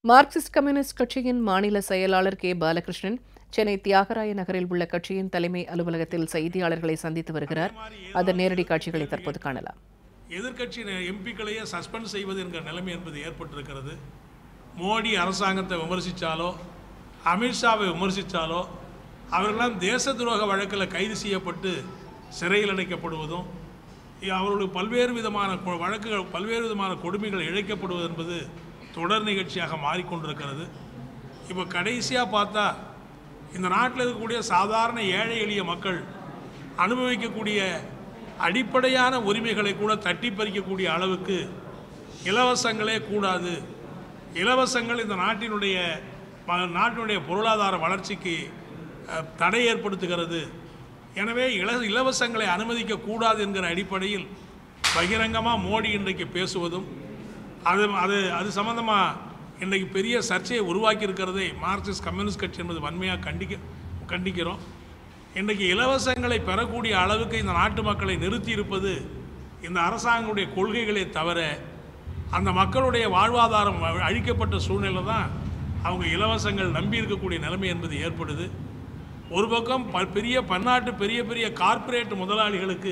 Marxist communist கட்சியின் மாநில செயலாளர் கே பாலகிருஷ்ணன் சென்னை தியாகராய நகரில் உள்ள கட்சியின் தலைமை அலுவலகத்தில் செய்தியாளர்களை சந்தித்து வருகிறார் அதன் நேரடி காட்சிகளை தற்போது காணலாம் எதிர்க்கட்சி எம்பிக்களையே சஸ்பெண்ட் செய்வது என்கிற நிலைமை என்பது ஏற்பட்டிருக்கிறது மோடி அரசாங்கத்தை விமர்சித்தாலோ அமித்ஷாவை விமர்சித்தாலோ அவர்களெல்லாம் தேச துரோக வழக்கில் கைது செய்யப்பட்டு சிறையில் அடைக்கப்படுவதும் இ- அவர்களுக்கு பல்வேறு விதமான கொ- வழக்குகள் பல்வேறு விதமான கொடுமைகள் இழைக்கப்படுவது என்பது தொடர் நிகழ்ச்சியாக மாறிக்கொண்டிருக்கிறது இப்போ கடைசியாக பார்த்தா இந்த நாட்டில் இருக்கக்கூடிய சாதாரண ஏழை எளிய மக்கள் அனுபவிக்கக்கூடிய அடிப்படையான உரிமைகளை கூட தட்டி பறிக்கக்கூடிய அளவுக்கு இலவசங்களே கூடாது இலவசங்கள் இந்த நாட்டினுடைய ம- நாட்டினுடைய பொருளாதார வளர்ச்சிக்கு அஹ், தடை ஏற்படுத்துகிறது எனவே இல இலவசங்களை அனுமதிக்க கூடாது என்கிற அடிப்படையில் பகிரங்கமாக மோடி இன்றைக்கு பேசுவதும் அது அது அது சம்பந்தமாக இன்றைக்கு பெரிய சர்ச்சையை உருவாக்கி இருக்கிறதை மார்க்சிஸ்ட் கம்யூனிஸ்ட் கட்சி என்பது வன்மையாக கண்டிக்க கண்டிக்கிறோம் இன்றைக்கு இலவசங்களை பெறக்கூடிய அளவுக்கு இந்த நாட்டு மக்களை நிறுத்தி இருப்பது இந்த அரசாங்கங்களுடைய கொள்கைகளே தவிர அந்த மக்களுடைய வாழ்வாதாரம் அ- அழிக்கப்பட்ட சூழ்நிலை தான் அவங்க இலவசங்கள் நம்பி இருக்கக்கூடிய நிலைமை என்பது ஏற்படுது ஒரு பக்கம் ப பெரிய பன்னாட்டு பெரிய பெரிய கார்ப்பரேட் முதலாளிகளுக்கு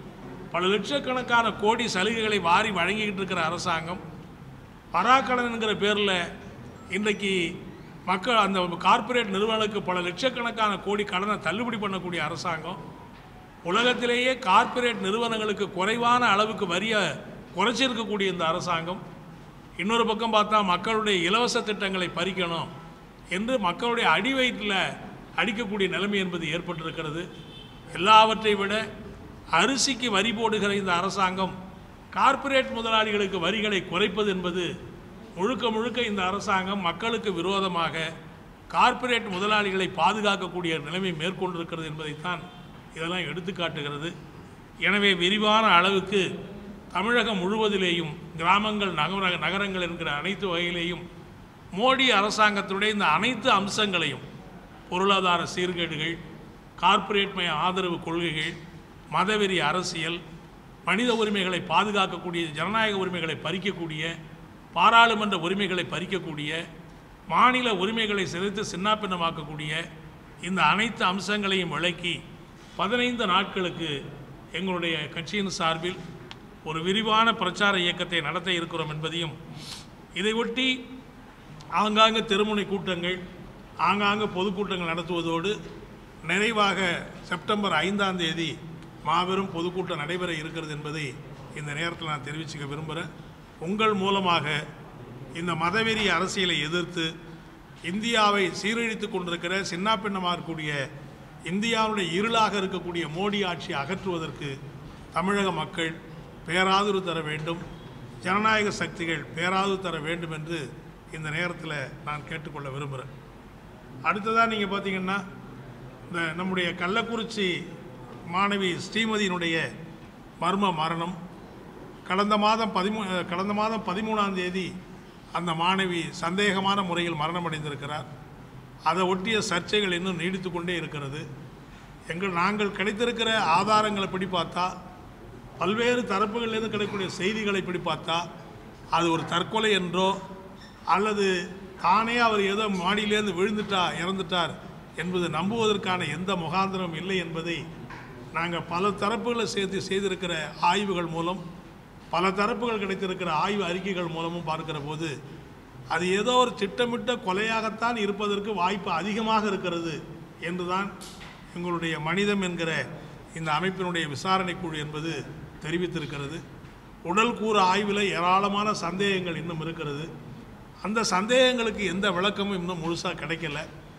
பல லட்சக்கணக்கான கோடி சலுகைகளை வாரி வழங்கிக்கிட்டு இருக்கிற அரசாங்கம் பராக்கடன் என்கிற பேரில் இன்றைக்கு மக்கள் அந்த கார்ப்பரேட் நிறுவனங்களுக்கு பல லட்சக்கணக்கான கோடி கடனை தள்ளுபடி பண்ணக்கூடிய அரசாங்கம் உலகத்திலேயே கார்ப்பரேட் நிறுவனங்களுக்கு குறைவான அளவுக்கு வரிய குறைச்சிருக்கக்கூடிய இந்த அரசாங்கம் இன்னொரு பக்கம் பார்த்தா மக்களுடைய இலவச திட்டங்களை பறிக்கணும் என்று மக்களுடைய அடி வயிற்றில் அடிக்கக்கூடிய நிலைமை என்பது ஏற்பட்டிருக்கிறது எல்லாவற்றை விட அரிசிக்கு வரி போடுகிற இந்த அரசாங்கம் கார்ப்பரேட் முதலாளிகளுக்கு வரிகளை குறைப்பது என்பது முழுக்க முழுக்க இந்த அரசாங்கம் மக்களுக்கு விரோதமாக கார்ப்பரேட் முதலாளிகளை பாதுகாக்கக்கூடிய நிலைமை மேற்கொண்டிருக்கிறது என்பதைத்தான் இதெல்லாம் எடுத்துக்காட்டுகிறது எனவே விரிவான அளவுக்கு தமிழகம் முழுவதிலேயும் கிராமங்கள் நகர நகரங்கள் என்கிற அனைத்து வகையிலேயும் மோடி அரசாங்கத்தினுடைய இந்த அனைத்து அம்சங்களையும் பொருளாதார சீர்கேடுகள் கார்ப்பரேட் மய ஆதரவு கொள்கைகள் மதவெறி அரசியல் மனித உரிமைகளை பாதுகாக்கக்கூடிய ஜனநாயக உரிமைகளை பறிக்கக்கூடிய பாராளுமன்ற உரிமைகளை பறிக்கக்கூடிய மாநில உரிமைகளை சிதைத்து சின்னாபின்னமாக்கக்கூடிய இந்த அனைத்து அம்சங்களையும் விளக்கி பதினைந்து நாட்களுக்கு எங்களுடைய கட்சியின் சார்பில் ஒரு விரிவான பிரச்சார இயக்கத்தை நடத்த இருக்கிறோம் என்பதையும் இதை ஒட்டி ஆங்காங்கே தெருமுனை கூட்டங்கள் ஆங்காங்கே பொதுக்கூட்டங்கள் நடத்துவதோடு நிறைவாக செப்டம்பர் ஐந்தாம் தேதி மாபெரும் பொதுக்கூட்டம் நடைபெற இருக்கிறது என்பதை இந்த நேரத்தில் நான் தெரிவிச்சுக்க விரும்புகிறேன் உங்கள் மூலமாக இந்த மதவெறி அரசியலை எதிர்த்து இந்தியாவை சீரழித்து கொண்டிருக்கிற சின்னாபின்னமாக இருக்கக்கூடிய இந்தியாவுடைய இருளாக இருக்கக்கூடிய மோடி ஆட்சியை அகற்றுவதற்கு தமிழக மக்கள் பேராதரவு தர வேண்டும் ஜனநாயக சக்திகள் பேராதரவு தர வேண்டும் என்று இந்த நேரத்தில் நான் கேட்டுக்கொள்ள விரும்புகிறேன் அடுத்ததாக நீங்கள் பார்த்தீங்கன்னா இந்த நம்முடைய கள்ளக்குறிச்சி மாணவி ஸ்ரீமதியினுடைய மர்ம மரணம் கடந்த மாதம் பதிமூ கடந்த மாதம் பதிமூணாம் தேதி அந்த மாணவி சந்தேகமான முறையில் மரணமடைந்திருக்கிறார் அதை ஒட்டிய சர்ச்சைகள் இன்னும் நீடித்து கொண்டே இருக்கிறது எங்கள் நாங்கள் கிடைத்திருக்கிற ஆதாரங்களை படி பார்த்தா பல்வேறு தரப்புகளிலிருந்து கிடைக்கக்கூடிய செய்திகளை படி பார்த்தா அது ஒரு தற்கொலை என்றோ அல்லது தானே அவர் ஏதோ மாடியிலேருந்து விழுந்துட்டா இறந்துட்டார் என்பது நம்புவதற்கான எந்த முகாந்திரமும் இல்லை என்பதை நாங்கள் பல தரப்புகளை சேர்த்து செய்திருக்கிற ஆய்வுகள் மூலம் பல தரப்புகள் கிடைத்திருக்கிற ஆய்வு அறிக்கைகள் மூலமும் பார்க்கிற போது அது ஏதோ ஒரு திட்டமிட்ட கொலையாகத்தான் இருப்பதற்கு வாய்ப்பு அதிகமாக இருக்கிறது என்றுதான் எங்களுடைய மனிதம் என்கிற இந்த அமைப்பினுடைய விசாரணை குழு என்பது தெரிவித்திருக்கிறது உடல் கூறு ஆய்வில் ஏராளமான சந்தேகங்கள் இன்னும் இருக்கிறது அந்த சந்தேகங்களுக்கு எந்த விளக்கமும் இன்னும் முழுசாக கிடைக்கல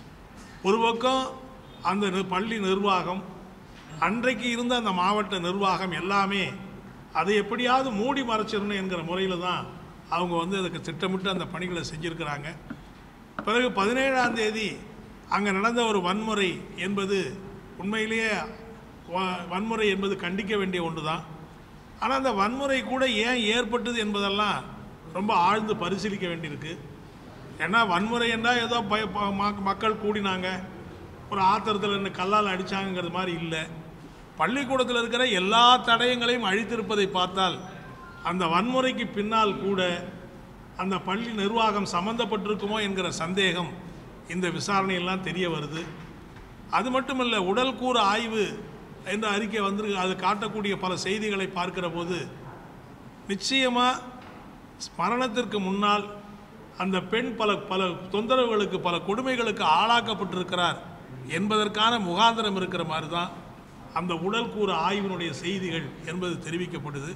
ஒரு பக்கம் அந்த நி- பள்ளி நிர்வாகம் அன்றைக்கு இருந்த அந்த மாவட்ட நிர்வாகம் எல்லாமே அதை எப்படியாவது மூடி மறைச்சிடணும் என்கிற முறையில் தான் அவங்க வந்து அதுக்கு திட்டமிட்டு அந்த பணிகளை செஞ்சுருக்கிறாங்க பிறகு பதினேழாம் தேதி அங்கே நடந்த ஒரு வன்முறை என்பது உண்மையிலேயே வ- வன்முறை என்பது கண்டிக்க வேண்டிய ஒன்று தான் ஆனால் அந்த வன்முறை கூட ஏன் ஏற்பட்டது என்பதெல்லாம் ரொம்ப ஆழ்ந்து பரிசீலிக்க வேண்டியிருக்கு ஏன்னா வன்முறை என்றால் ஏதோ பய ப- மக்- மக்கள் கூடினாங்க ஒரு ஆத்திரத்தில் என்ன கல்லால் அடித்தாங்கிறது மாதிரி இல்லை பள்ளிக்கூடத்தில் இருக்கிற எல்லா தடயங்களையும் அழித்திருப்பதை பார்த்தால் அந்த வன்முறைக்கு பின்னால் கூட அந்த பள்ளி நிர்வாகம் சம்பந்தப்பட்டிருக்குமோ என்கிற சந்தேகம் இந்த விசாரணையெல்லாம் தெரிய வருது அது மட்டுமல்ல உடல் கூறு ஆய்வு என்ற அறிக்கை வந்திருக்கு அது காட்டக்கூடிய பல செய்திகளை பார்க்கிற போது நிச்சயமாக மரணத்திற்கு முன்னால் அந்த பெண் பல பல தொந்தரவுகளுக்கு பல கொடுமைகளுக்கு ஆளாக்கப்பட்டிருக்கிறார் என்பதற்கான முகாந்திரம் இருக்கிற மாதிரி தான் அந்த உடல் கூறு ஆய்வினுடைய செய்திகள் என்பது தெரிவிக்கப்படுது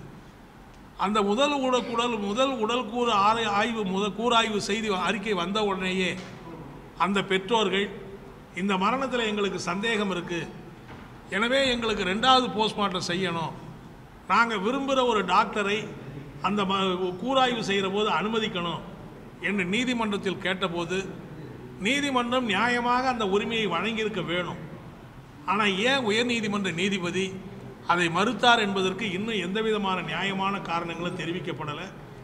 அந்த முதல் உடல் உடல் முதல் உடல் கூறு ஆரை ஆய்வு முதல் கூறாய்வு செய்தி அறிக்கை வந்த உடனேயே அந்த பெற்றோர்கள் இந்த மரணத்தில் எங்களுக்கு சந்தேகம் இருக்குது எனவே எங்களுக்கு ரெண்டாவது போஸ்ட்மார்ட்டம் செய்யணும் நாங்கள் விரும்புகிற ஒரு டாக்டரை அந்த ம கூராய்வு செய்கிற போது அனுமதிக்கணும் என்று நீதிமன்றத்தில் கேட்டபோது நீதிமன்றம் நியாயமாக அந்த உரிமையை வழங்கியிருக்க வேணும் ஆனால் ஏன் உயர்நீதிமன்ற நீதிபதி அதை மறுத்தார் என்பதற்கு இன்னும் எந்த விதமான நியாயமான காரணங்களும் தெரிவிக்கப்படலை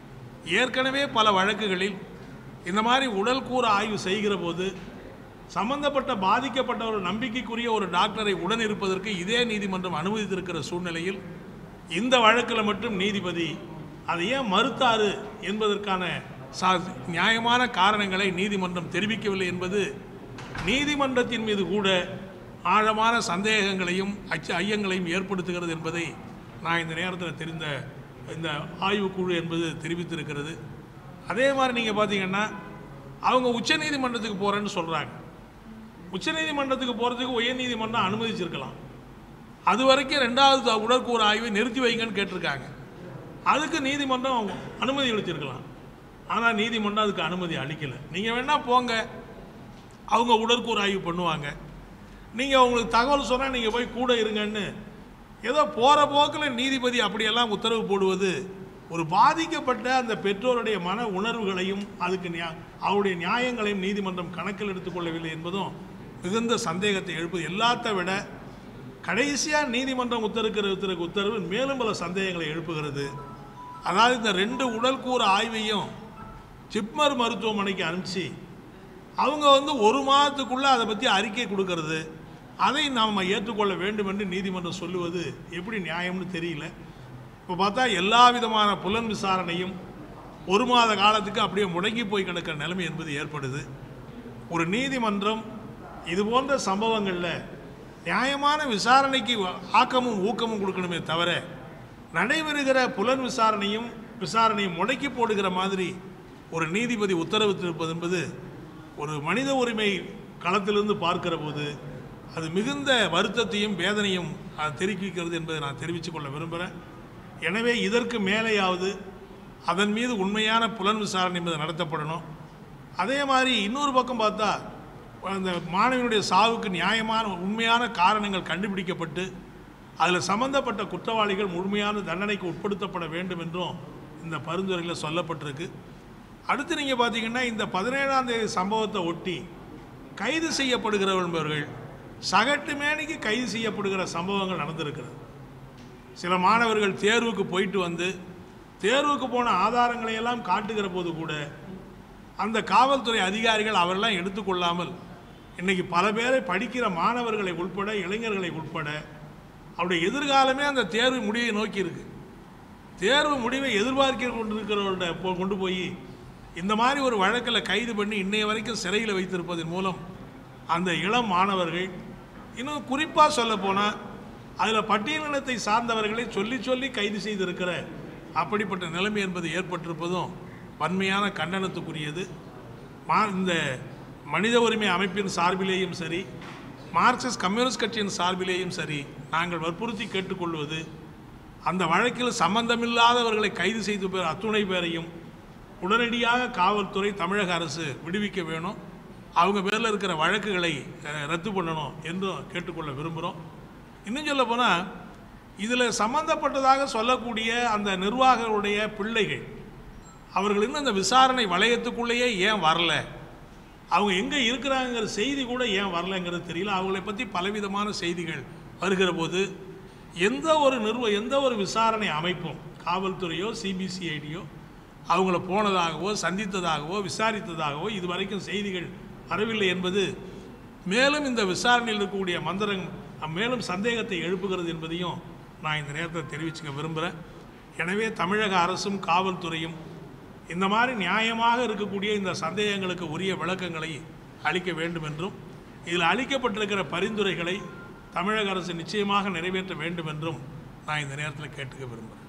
ஏற்கனவே பல வழக்குகளில் இந்த மாதிரி உடல் கூற ஆய்வு செய்கிற போது சம்பந்தப்பட்ட பாதிக்கப்பட்ட ஒரு நம்பிக்கைக்குரிய ஒரு டாக்டரை உடன் இருப்பதற்கு இதே நீதிமன்றம் அனுமதித்திருக்கிற சூழ்நிலையில் இந்த வழக்கில் மட்டும் நீதிபதி அதை ஏன் மறுத்தாரு என்பதற்கான சா நியாயமான காரணங்களை நீதிமன்றம் தெரிவிக்கவில்லை என்பது நீதிமன்றத்தின் மீது கூட ஆழமான சந்தேகங்களையும் அச்ச ஐயங்களையும் ஏற்படுத்துகிறது என்பதை நான் இந்த நேரத்தில் தெரிந்த இந்த ஆய்வுக்குழு என்பது தெரிவித்திருக்கிறது அதே மாதிரி நீங்கள் பார்த்தீங்கன்னா அவங்க உச்சநீதிமன்றத்துக்கு போகிறேன்னு சொல்கிறாங்க உச்சநீதிமன்றத்துக்கு போகிறதுக்கு உயர்நீதிமன்றம் அனுமதிச்சிருக்கலாம் அது வரைக்கும் ரெண்டாவது உடற்கூறு ஆய்வை நிறுத்தி வைங்கன்னு கேட்டிருக்காங்க அதுக்கு நீதிமன்றம் அனுமதி அளிச்சிருக்கலாம் ஆனால் நீதிமன்றம் அதுக்கு அனுமதி அளிக்கலை நீங்கள் வேணால் போங்க அவங்க உடற்கூறு ஆய்வு பண்ணுவாங்க நீங்கள் அவங்களுக்கு தகவல் சொன்னால் நீங்கள் போய் கூட இருங்கன்னு ஏதோ போகிற போக்கில் நீதிபதி அப்படியெல்லாம் உத்தரவு போடுவது ஒரு பாதிக்கப்பட்ட அந்த பெற்றோருடைய மன உணர்வுகளையும் அதுக்கு நியா அவருடைய நியாயங்களையும் நீதிமன்றம் கணக்கில் எடுத்துக்கொள்ளவில்லை என்பதும் மிகுந்த சந்தேகத்தை எழுப்புது எல்லாத்த விட கடைசியாக நீதிமன்றம் உத்தரவுக்கிற உத்தரவு உத்தரவு மேலும் பல சந்தேகங்களை எழுப்புகிறது அதாவது இந்த ரெண்டு உடல்கூறு ஆய்வையும் ஜிப்மர் மருத்துவமனைக்கு அனுப்பிச்சு அவங்க வந்து ஒரு மாதத்துக்குள்ளே அதை பற்றி அறிக்கை கொடுக்கறது அதை நாம் ஏற்றுக்கொள்ள வேண்டும் என்று நீதிமன்றம் சொல்லுவது எப்படி நியாயம்னு தெரியல இப்போ பார்த்தா எல்லா விதமான புலன் விசாரணையும் ஒரு மாத காலத்துக்கு அப்படியே முடங்கி போய் கிடக்கிற நிலைமை என்பது ஏற்படுது ஒரு நீதிமன்றம் இது போன்ற சம்பவங்களில் நியாயமான விசாரணைக்கு ஆக்கமும் ஊக்கமும் கொடுக்கணுமே தவிர நடைபெறுகிற புலன் விசாரணையும் விசாரணையும் முடக்கி போடுகிற மாதிரி ஒரு நீதிபதி உத்தரவிட்டிருப்பது என்பது ஒரு மனித உரிமை களத்திலிருந்து பார்க்கிற போது அது மிகுந்த வருத்தத்தையும் வேதனையும் அது தெரிவிக்கிறது என்பதை நான் தெரிவித்துக் கொள்ள விரும்புகிறேன் எனவே இதற்கு மேலேயாவது அதன் மீது உண்மையான புலன் விசாரணை என்பது நடத்தப்படணும் அதே மாதிரி இன்னொரு பக்கம் பார்த்தா அந்த மாணவியினுடைய சாவுக்கு நியாயமான உண்மையான காரணங்கள் கண்டுபிடிக்கப்பட்டு அதில் சம்பந்தப்பட்ட குற்றவாளிகள் முழுமையான தண்டனைக்கு உட்படுத்தப்பட வேண்டும் என்றும் இந்த பரிந்துரையில் சொல்லப்பட்டிருக்கு அடுத்து நீங்கள் பார்த்தீங்கன்னா இந்த பதினேழாம் தேதி சம்பவத்தை ஒட்டி கைது செய்யப்படுகிறவர்கள் சகட்டு மேனிக்கு கைது செய்யப்படுகிற சம்பவங்கள் நடந்திருக்கிறது சில மாணவர்கள் தேர்வுக்கு போயிட்டு வந்து தேர்வுக்கு போன ஆதாரங்களை எல்லாம் காட்டுகிற போது கூட அந்த காவல்துறை அதிகாரிகள் அவரெல்லாம் எடுத்துக்கொள்ளாமல் இன்னைக்கு பல பேரை படிக்கிற மாணவர்களை உட்பட இளைஞர்களை உட்பட அவருடைய எதிர்காலமே அந்த தேர்வு முடிவை நோக்கி இருக்கு தேர்வு முடிவை எதிர்பார்க்க கொண்டிருக்கிறவர்கள போ- கொண்டு போய் இந்த மாதிரி ஒரு வழக்கில் கைது பண்ணி இன்னைய வரைக்கும் சிறையில் வைத்திருப்பதன் மூலம் அந்த இளம் மாணவர்கள் இன்னும் குறிப்பாக சொல்ல போனால் அதில் பட்டியலினத்தை சார்ந்தவர்களை சொல்லி சொல்லி கைது செய்திருக்கிற அப்படிப்பட்ட நிலைமை என்பது ஏற்பட்டிருப்பதும் வன்மையான கண்டனத்துக்குரியது மா இந்த மனித உரிமை அமைப்பின் சார்பிலேயும் சரி மார்க்சிஸ்ட் கம்யூனிஸ்ட் கட்சியின் சார்பிலேயும் சரி நாங்கள் வற்புறுத்தி கேட்டுக்கொள்வது அந்த வழக்கில் சம்பந்தமில்லாதவர்களை கைது செய்து பேர் அத்துணை பேரையும் உடனடியாக காவல்துறை தமிழக அரசு விடுவிக்க வேணும் அவங்க பேரில் இருக்கிற வழக்குகளை அஹ், ரத்து பண்ணணும் என்றும் கேட்டுக்கொள்ள விரும்புகிறோம் இன்னும் சொல்ல போனால் இதில் சம்பந்தப்பட்டதாக சொல்லக்கூடிய அந்த நிர்வாகருடைய பிள்ளைகள் அவர்கள் இன்னும் அந்த விசாரணை வளையத்துக்குள்ளேயே ஏன் வரல அவங்க எங்கே இருக்கிறாங்கிற செய்தி கூட ஏன் வரலங்கிறது தெரியல அவங்களை பற்றி பலவிதமான செய்திகள் வருகிற போது எந்த ஒரு நிறுவ எந்த ஒரு விசாரணை அமைப்பும் காவல்துறையோ சிபிசிஐடியோ அவங்கள போனதாகவோ சந்தித்ததாகவோ விசாரித்ததாகவோ இதுவரைக்கும் செய்திகள் வரவில்லை என்பது மேலும் இந்த விசாரணையில் இருக்கக்கூடிய மந்திரம் மேலும் சந்தேகத்தை எழுப்புகிறது என்பதையும் நான் இந்த நேரத்தில் தெரிவிச்சுக்க விரும்புகிறேன் எனவே தமிழக அரசும் காவல்துறையும் இந்த மாதிரி நியாயமாக இருக்கக்கூடிய இந்த சந்தேகங்களுக்கு உரிய விளக்கங்களை அளிக்க வேண்டும் என்றும் இதில் அளிக்கப்பட்டிருக்கிற பரிந்துரைகளை தமிழக அரசு நிச்சயமாக நிறைவேற்ற வேண்டும் என்றும் நான் இந்த நேரத்தில் கேட்டுக்க விரும்புகிறேன்